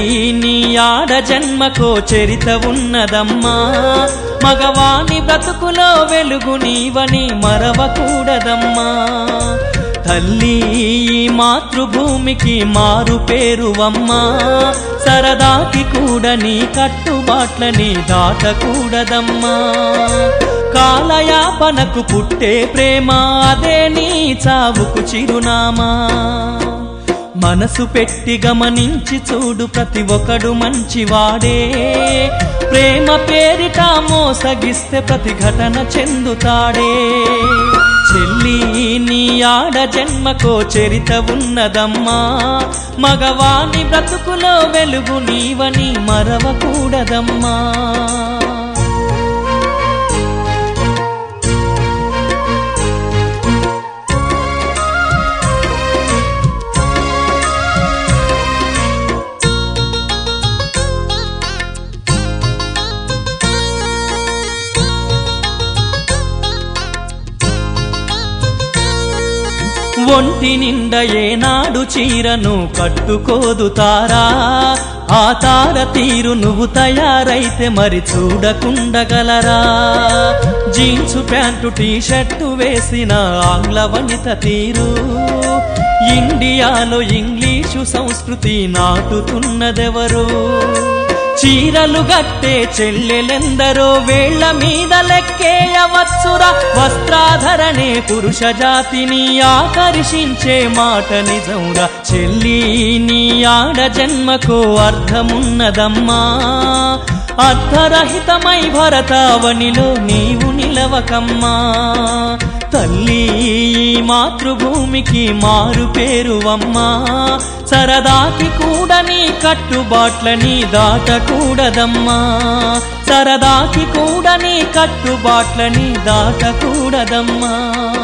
నీ ఆడ జన్మకో చరిత ఉన్నదమ్మా మగవాని బ్రతుకులో వెలుగు నీవని మరవకూడదమ్మా తల్లి ఈ మాతృభూమికి మారు పేరువమ్మా సరదాకి కూడా నీ కట్టుబాట్లని దాటకూడదమ్మా కాలయాపనకు పుట్టే ప్రేమ అదే నీ చావుకు చిరునామా మనసు పెట్టి గమనించి చూడు ప్రతి ఒక్కడు మంచివాడే ప్రేమ పేరిట మోసగిస్తే ప్రతి ఘటన చెందుతాడే చెల్లి నీ ఆడ జన్మకో చరిత ఉన్నదమ్మా మగవాని బ్రతుకులో వెలుగు నీవని మరవకూడదమ్మా ఒంటి నిండా ఏనాడు చీరను కట్టుకోదు తారా ఆ తార తీరు నువ్వు తయారైతే మరి చూడకుండగలరా జీన్సు ప్యాంటు టీ షర్టు వేసిన ఆంగ్ల వనిత తీరు ఇండియాలో ఇంగ్లీషు సంస్కృతి నాటుతున్నదెవరు చీరలు గట్టే చెల్లెలెందరో వేళ్ల మీద లెక్కేయవచ్చురా వస్త్రాధరణే పురుష జాతిని ఆకర్షించే మాట నిజంరా చెల్లి నీ ఆడ జన్మకో అర్థమున్నదమ్మా అర్థరహితమై భరతావనిలో నీవు నిలవకమ్మా తల్లి ఈ మాతృభూమికి మారు పేరువమ్మా సరదాకి కూడా నీ కట్టుబాట్లని దాటకూడదమ్మా సరదాకి కూడా నీ కట్టుబాట్లని దాటకూడదమ్మా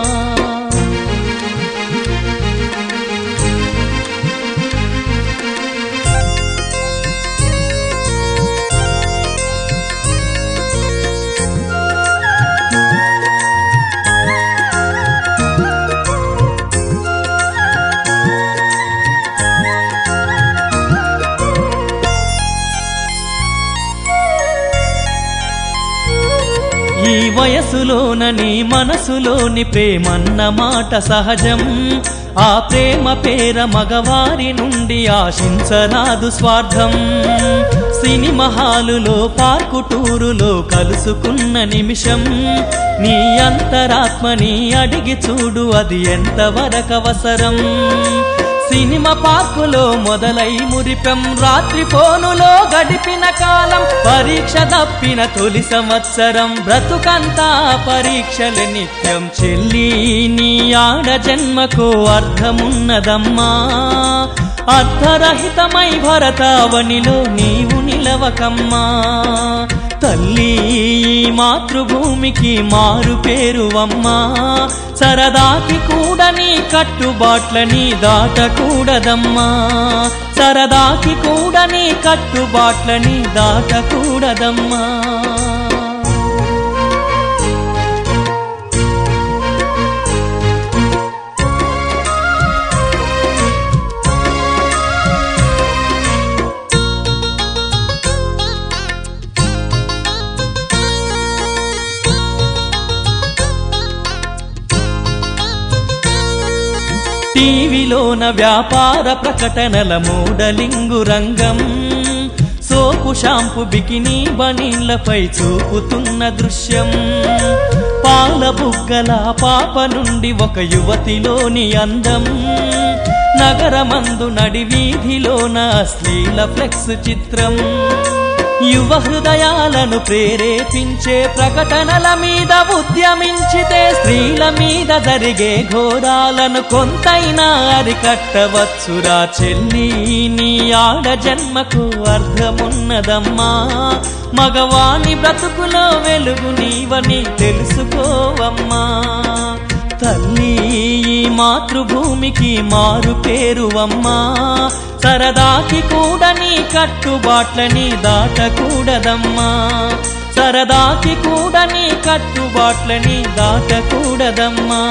ఈ వయసులోన నీ మనసులోని ప్రేమన్న మాట సహజం ఆ ప్రేమ పేర మగవారి నుండి ఆశించరాదు స్వార్థం సినిమా హాలులో పార్కు టూరులో కలుసుకున్న నిమిషం నీ అంతరాత్మని అడిగి చూడు అది ఎంతవరకు అవసరం సినిమా పార్కులో మొదలై మురిపెం రాత్రి ఫోనులో గడిపిన కాలం పరీక్ష తప్పిన తొలి సంవత్సరం బ్రతుకంతా పరీక్షల నిత్యం చెల్లి నీ ఆడ జన్మకు అర్థమున్నదమ్మా అర్థరహితమై భరతావనిలో నీవు నిలవకమ్మా తల్లి ఈ మాతృభూమికి మారు పేరువమ్మా సరదాకి కూడా నీ కట్టుబాట్లని దాటకూడదమ్మా సరదాకి కూడా నీ కట్టుబాట్లని దాటకూడదమ్మా టీవీలోన వ్యాపార ప్రకటనల మోడలింగు రంగం సోపు షాంపు బికినీ బనీళ్లపై చూపుతున్న దృశ్యం పాల బుగ్గల పాప నుండి ఒక యువతిలోని అందం నగరమందు నడి వీధిలోన అశ్లీల ఫ్లెక్స్ చిత్రం యువ హృదయాలను ప్రేరేపించే ప్రకటనల మీద ఉద్యమించితే స్త్రీల మీద జరిగే ఘోరాలను కొంతైనా అరికట్టవచ్చురా చెల్లి నీ ఆడ జన్మకు అర్థమున్నదమ్మా మగవాని బ్రతుకులో వెలుగు నీవని తెలుసుకోవమ్మా తల్లి ఈ మాతృభూమికి మారు పేరువమ్మా సరదాకి కూడా నీ కట్టుబాట్లని దాటకూడదమ్మా సరదాకి కూడా నీ కట్టుబాట్లని దాటకూడదమ్మా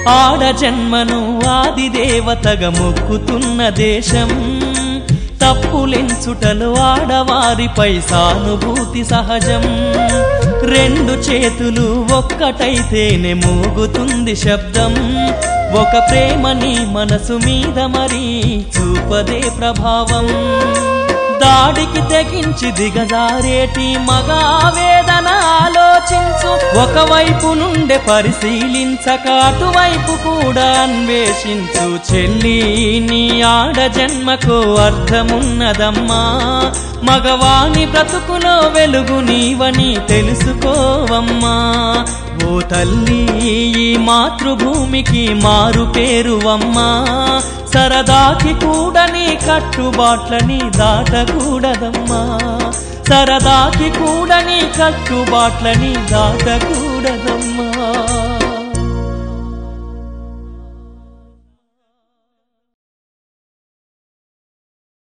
ఆడ జన్మను ఆది దేవతగా మొక్కుతున్న దేశం తప్పులెంచుటలు ఆడవారిపై సానుభూతి సహజం రెండు చేతులు ఒక్కటైతేనే మోగుతుంది శబ్దం ఒక ప్రేమని మనసు మీద మరి చూపదే ప్రభావం దాడికి తెగించి దిగజారేటి మగా వేదన ఆలోచించు ఒకవైపు నుండే పరిశీలించక అటువైపు కూడా అన్వేషించు చెల్లి నీ ఆడ జన్మకు అర్థమున్నదమ్మా మగవాని బ్రతుకులో వెలుగు నీవని తెలుసుకోవమ్మా ఓ తల్లి ఈ మాతృభూమికి మారు పేరువమ్మా సరదాకి కూడా నీ కట్టుబాట్లని దాటకూడదమ్మా సరదాకి కూడా నీ కట్టుబాట్లని దాటకూడదమ్మా